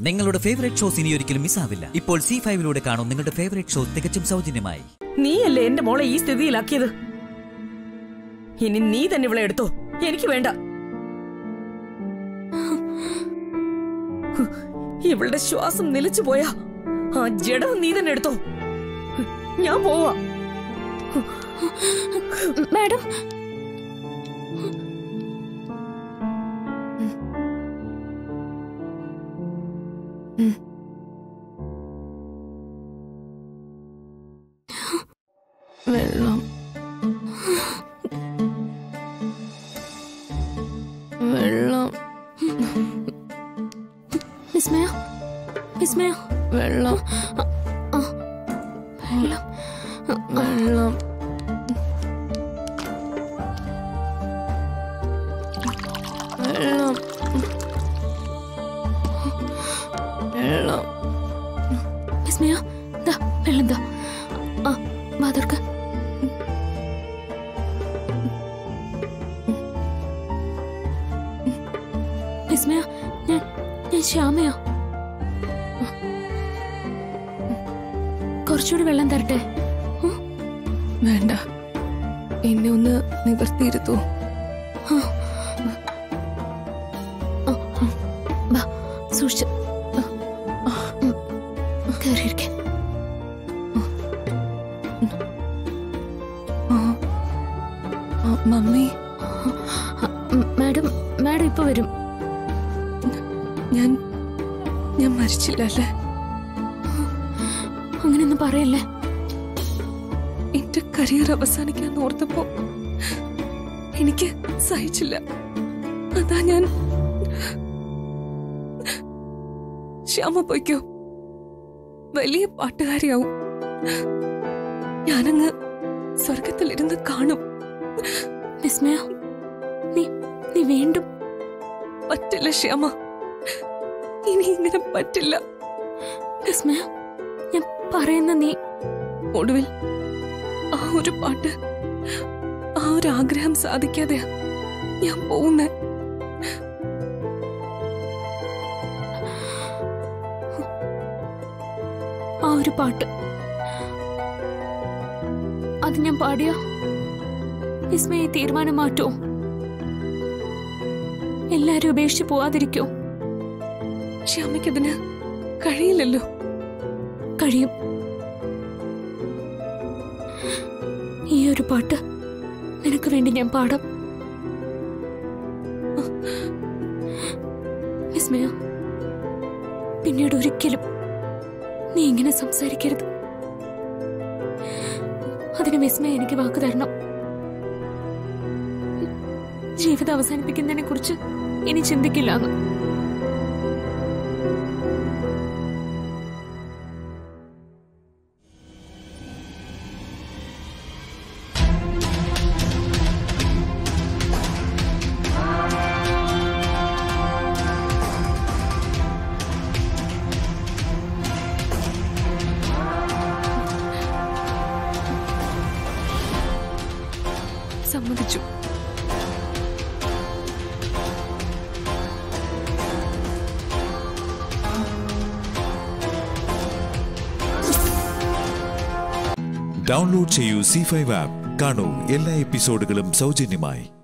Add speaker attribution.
Speaker 1: നിങ്ങളുടെ favourite shows ഇനി ഒരിക്കലും മിസ്സാവില്ല ഇപ്പോൾ സി ഫൈവിലൂടെ കാണും നിങ്ങളുടെ ഫേവറേറ്റ് ഷോ തികച്ചും സൗജന്യമായി
Speaker 2: നീയല്ലേ എന്റെ മോളെ ഈ സ്ഥിതിയിലാക്കിയത് ഇനി നീ തന്നെ ഇവളെ എടുത്തോ എനിക്ക് വേണ്ട ഇവളുടെ ശ്വാസം നിലച്ചു പോയാ ആ ജഡം നീ തന്നെ എടുത്തോ ഞാൻ പോവാ
Speaker 3: മാഡം വെള്ളം വെള്ളം വിസ്മയ വിസ്മയ വെള്ളം വെള്ളം വെള്ളം വെള്ളം വെള്ളം വിസ്മയ ദാ വെള്ളം ദാ ആ വാതർക്ക് വിസ്മയ ഞാൻ ഞാൻ ശ്യാമയാ കുറച്ചുകൂടി വെള്ളം തരട്ടെ
Speaker 4: വേണ്ട എന്നെ ഒന്ന് നിവർത്തിയിരുത്തൂ
Speaker 3: വാ സൂക്ഷിച്ച് കയറിയിരിക്കെ
Speaker 4: ആ, മമ്മി
Speaker 3: മാഡം മാഡം ഇപ്പൊ വരും
Speaker 4: ഞാൻ ഞാൻ മരിച്ചില്ല അല്ലേ
Speaker 3: അങ്ങനെയൊന്നും പറയല്ലേ
Speaker 4: എന്റെ കരിയർ അവസാനിക്കാൻ ഓർത്തപ്പോ എനിക്ക് സഹിച്ചില്ല അതാ ഞാൻ ശ്യാമ പൊയ്ക്കോ വലിയ പാട്ടുകാരിയാവും ഞാനങ്ങ് സ്വർഗത്തിലിരുന്ന് കാണും
Speaker 3: വിസ്മയ നീ നീ വീണ്ടും
Speaker 4: പറ്റില്ല ശ്യാമ ഇനി ഇങ്ങനെ പറ്റില്ല
Speaker 3: വിസ്മയ ഞാൻ പറയുന്ന നീ
Speaker 4: ഒടുവിൽ ആ ഒരു പാട്ട് ആ ഒരു ആഗ്രഹം സാധിക്കാതെ ഞാൻ പോകുന്നേ
Speaker 3: ആ ഒരു പാട്ട് അത് ഞാൻ പാടിയ വിസ്മയെ തീരുമാനം മാറ്റോ എല്ലാരും ഉപേക്ഷിച്ച് പോവാതിരിക്കോ
Speaker 4: ശ്യാമയ്ക്കതിന് കഴിയില്ലല്ലോ
Speaker 3: കഴിയും ഈ ഒരു പാട്ട് നിനക്ക് വേണ്ടി ഞാൻ പാടാം വിസ്മയ പിന്നീട് ഒരിക്കലും നീ ഇങ്ങനെ സംസാരിക്കരുത് അതിന് വിസ്മയ എനിക്ക് വാക്ക് തരണം ജീവിതം അവസാനിപ്പിക്കുന്നതിനെ കുറിച്ച് ഇനി ചിന്തിക്കില്ല എന്ന്
Speaker 4: സമ്മതിച്ചു
Speaker 5: ഡൗൺലോഡ് ചെയ്യൂ സി ഫൈവ് ആപ്പ് കാണൂ എല്ലാ എപ്പിസോഡുകളും സൗജന്യമായി